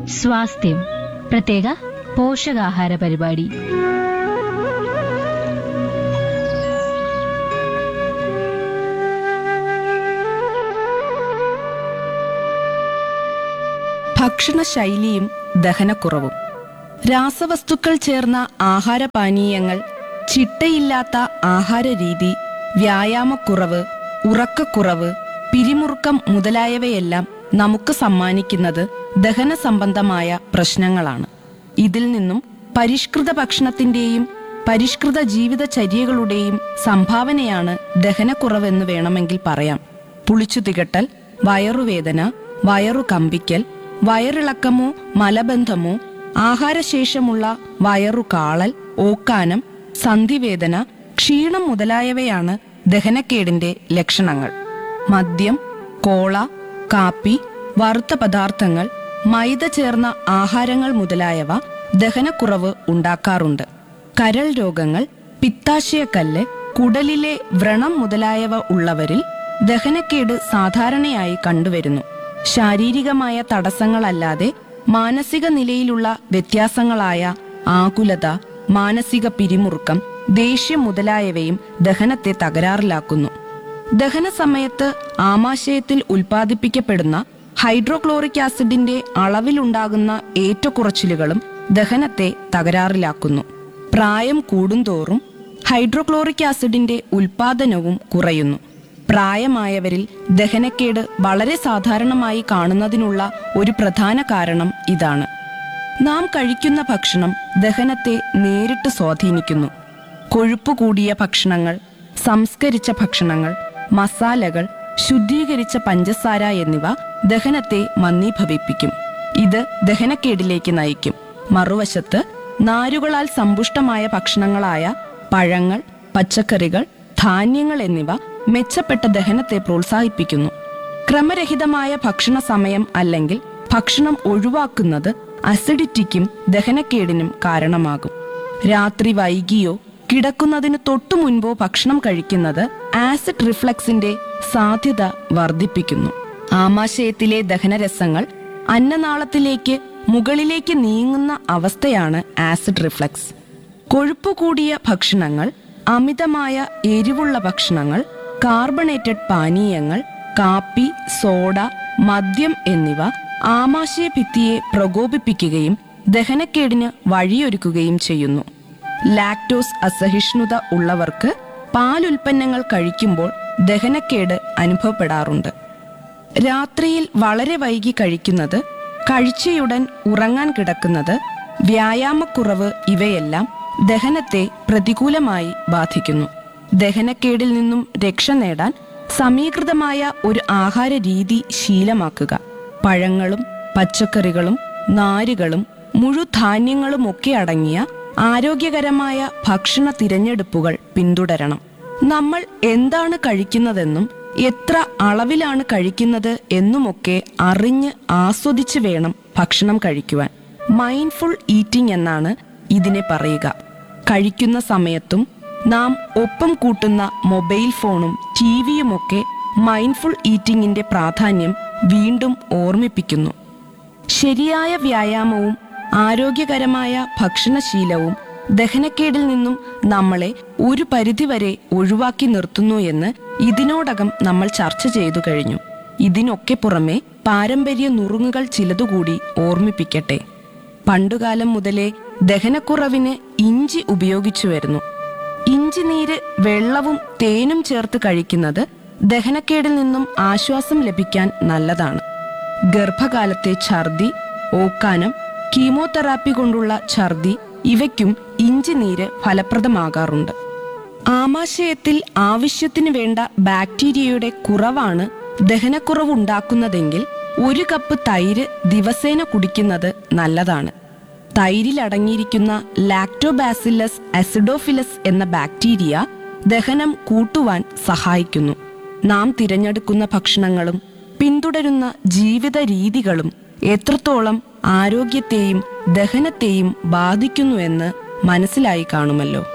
സ്വാസ്ഥ്യം പ്രത്യേക പോഷകാഹാര പരിപാടി ഭക്ഷണശൈലിയും ദഹനക്കുറവും രാസവസ്തുക്കൾ ചേർന്ന ആഹാരപാനീയങ്ങൾ ചിട്ടയില്ലാത്ത ആഹാരരീതി വ്യായാമക്കുറവ് ഉറക്കക്കുറവ് പിരിമുറുക്കം മുതലായവയെല്ലാം നമുക്ക് സമ്മാനിക്കുന്നത് ദഹന സംബന്ധമായ പ്രശ്നങ്ങളാണ് ഇതിൽ നിന്നും പരിഷ്കൃത ഭക്ഷണത്തിന്റെയും പരിഷ്കൃത ജീവിതചര്യകളുടെയും സംഭാവനയാണ് ദഹനക്കുറവെന്ന് വേണമെങ്കിൽ പറയാം പുളിച്ചു തികട്ടൽ വയറുവേദന വയറു കമ്പിക്കൽ വയറിളക്കമോ മലബന്ധമോ ആഹാരശേഷമുള്ള വയറു കാളൽ ഓക്കാനം സന്ധിവേദന ക്ഷീണം മുതലായവയാണ് ദഹനക്കേടിന്റെ ലക്ഷണങ്ങൾ മദ്യം കോള കാപ്പി വറുത്ത പദാർത്ഥങ്ങൾ മൈദ ചേർന്ന ആഹാരങ്ങൾ മുതലായവ ദഹനക്കുറവ് ഉണ്ടാക്കാറുണ്ട് കരൾ രോഗങ്ങൾ പിത്താശയക്കല്ല് കുടലിലെ വ്രണം മുതലായവ ഉള്ളവരിൽ ദഹനക്കേട് സാധാരണയായി കണ്ടുവരുന്നു ശാരീരികമായ തടസ്സങ്ങളല്ലാതെ മാനസിക നിലയിലുള്ള വ്യത്യാസങ്ങളായ ആകുലത മാനസിക പിരിമുറുക്കം ദേഷ്യം മുതലായവയും ദഹനത്തെ തകരാറിലാക്കുന്നു ദഹന സമയത്ത് ആമാശയത്തിൽ ഉൽപ്പാദിപ്പിക്കപ്പെടുന്ന ഹൈഡ്രോക്ലോറിക് ആസിഡിന്റെ അളവിലുണ്ടാകുന്ന ഏറ്റക്കുറച്ചിലുകളും ദഹനത്തെ തകരാറിലാക്കുന്നു പ്രായം കൂടുന്തോറും ഹൈഡ്രോക്ലോറിക് ആസിഡിന്റെ ഉൽപാദനവും കുറയുന്നു പ്രായമായവരിൽ ദഹനക്കേട് വളരെ സാധാരണമായി കാണുന്നതിനുള്ള ഒരു പ്രധാന കാരണം ഇതാണ് നാം കഴിക്കുന്ന ഭക്ഷണം ദഹനത്തെ നേരിട്ട് സ്വാധീനിക്കുന്നു കൊഴുപ്പ് കൂടിയ ഭക്ഷണങ്ങൾ സംസ്കരിച്ച ഭക്ഷണങ്ങൾ മസാലകൾ ശുദ്ധീകരിച്ച പഞ്ചസാര എന്നിവ ദഹനത്തെ മന്ദീഭവിപ്പിക്കും ഇത് ദഹനക്കേടിലേക്ക് നയിക്കും മറുവശത്ത് നാരുകളാൽ സമ്പുഷ്ടമായ ഭക്ഷണങ്ങളായ പഴങ്ങൾ പച്ചക്കറികൾ ധാന്യങ്ങൾ എന്നിവ മെച്ചപ്പെട്ട ദഹനത്തെ പ്രോത്സാഹിപ്പിക്കുന്നു ക്രമരഹിതമായ ഭക്ഷണ സമയം അല്ലെങ്കിൽ ഭക്ഷണം ഒഴിവാക്കുന്നത് അസിഡിറ്റിക്കും ദഹനക്കേടിനും കാരണമാകും രാത്രി വൈകിയോ കിടക്കുന്നതിന് തൊട്ടു മുൻപോ ഭക്ഷണം കഴിക്കുന്നത് ആസിഡ് റിഫ്ലക്സിന്റെ സാധ്യത വർദ്ധിപ്പിക്കുന്നു ആമാശയത്തിലെ ദഹനരസങ്ങൾ അന്നനാളത്തിലേക്ക് മുകളിലേക്ക് നീങ്ങുന്ന അവസ്ഥയാണ് ആസിഡ് റിഫ്ലക്സ് കൊഴുപ്പ് കൂടിയ ഭക്ഷണങ്ങൾ അമിതമായ എരിവുള്ള ഭക്ഷണങ്ങൾ കാർബണേറ്റഡ് പാനീയങ്ങൾ കാപ്പി സോഡ മദ്യം എന്നിവ ആമാശയ ഭിത്തിയെ പ്രകോപിപ്പിക്കുകയും ദഹനക്കേടിന് വഴിയൊരുക്കുകയും ചെയ്യുന്നു ലാക്ടോസ് അസഹിഷ്ണുത ഉള്ളവർക്ക് പാലുൽപ്പന്നങ്ങൾ കഴിക്കുമ്പോൾ ദഹനക്കേട് അനുഭവപ്പെടാറുണ്ട് രാത്രിയിൽ വളരെ വൈകി കഴിക്കുന്നത് കഴിച്ചയുടൻ ഉറങ്ങാൻ കിടക്കുന്നത് വ്യായാമക്കുറവ് ഇവയെല്ലാം ദഹനത്തെ പ്രതികൂലമായി ബാധിക്കുന്നു ദഹനക്കേടിൽ നിന്നും രക്ഷ നേടാൻ സമീകൃതമായ ഒരു ആഹാര രീതി ശീലമാക്കുക പഴങ്ങളും പച്ചക്കറികളും നാരുകളും മുഴുധാന്യങ്ങളുമൊക്കെ അടങ്ങിയ ആരോഗ്യകരമായ ഭക്ഷണ തിരഞ്ഞെടുപ്പുകൾ പിന്തുടരണം നമ്മൾ എന്താണ് കഴിക്കുന്നതെന്നും എത്ര അളവിലാണ് കഴിക്കുന്നത് എന്നുമൊക്കെ അറിഞ്ഞ് ആസ്വദിച്ച് വേണം ഭക്ഷണം കഴിക്കുവാൻ മൈൻഡ്ഫുൾ ഈറ്റിംഗ് എന്നാണ് ഇതിനെ പറയുക കഴിക്കുന്ന സമയത്തും നാം ഒപ്പം കൂട്ടുന്ന മൊബൈൽ ഫോണും ടി വിയുമൊക്കെ മൈൻഡ്ഫുൾ ഈറ്റിംഗിന്റെ പ്രാധാന്യം വീണ്ടും ഓർമ്മിപ്പിക്കുന്നു ശരിയായ വ്യായാമവും ആരോഗ്യകരമായ ഭക്ഷണശീലവും ദഹനക്കേടിൽ നിന്നും നമ്മളെ ഒരു പരിധിവരെ ഒഴിവാക്കി നിർത്തുന്നു എന്ന് ഇതിനോടകം നമ്മൾ ചർച്ച ചെയ്തു കഴിഞ്ഞു ഇതിനൊക്കെ പുറമെ പാരമ്പര്യ നുറുങ്ങുകൾ ചിലതുകൂടി ഓർമ്മിപ്പിക്കട്ടെ പണ്ടുകാലം മുതലേ ദഹനക്കുറവിന് ഇഞ്ചി ഉപയോഗിച്ചു വരുന്നു ഇഞ്ചി നീര് വെള്ളവും തേനും ചേർത്ത് കഴിക്കുന്നത് ദഹനക്കേടിൽ നിന്നും ആശ്വാസം ലഭിക്കാൻ നല്ലതാണ് ഗർഭകാലത്തെ ഛർദി ഓക്കാനം കീമോതെറാപ്പി കൊണ്ടുള്ള ഛർദി ഇവയ്ക്കും ഇഞ്ചി നീര് ഫലപ്രദമാകാറുണ്ട് ആമാശയത്തിൽ ആവശ്യത്തിന് വേണ്ട ബാക്ടീരിയയുടെ കുറവാണ് ദഹനക്കുറവ് ഉണ്ടാക്കുന്നതെങ്കിൽ ഒരു കപ്പ് തൈര് ദിവസേന കുടിക്കുന്നത് നല്ലതാണ് തൈരിൽ അടങ്ങിയിരിക്കുന്ന ലാക്ടോബാസില്ലസ് അസിഡോഫിലസ് എന്ന ബാക്ടീരിയ ദഹനം കൂട്ടുവാൻ സഹായിക്കുന്നു നാം തിരഞ്ഞെടുക്കുന്ന ഭക്ഷണങ്ങളും പിന്തുടരുന്ന ജീവിത രീതികളും എത്രത്തോളം ആരോഗ്യത്തെയും ദഹനത്തെയും ബാധിക്കുന്നുവെന്ന് മനസ്സിലായി കാണുമല്ലോ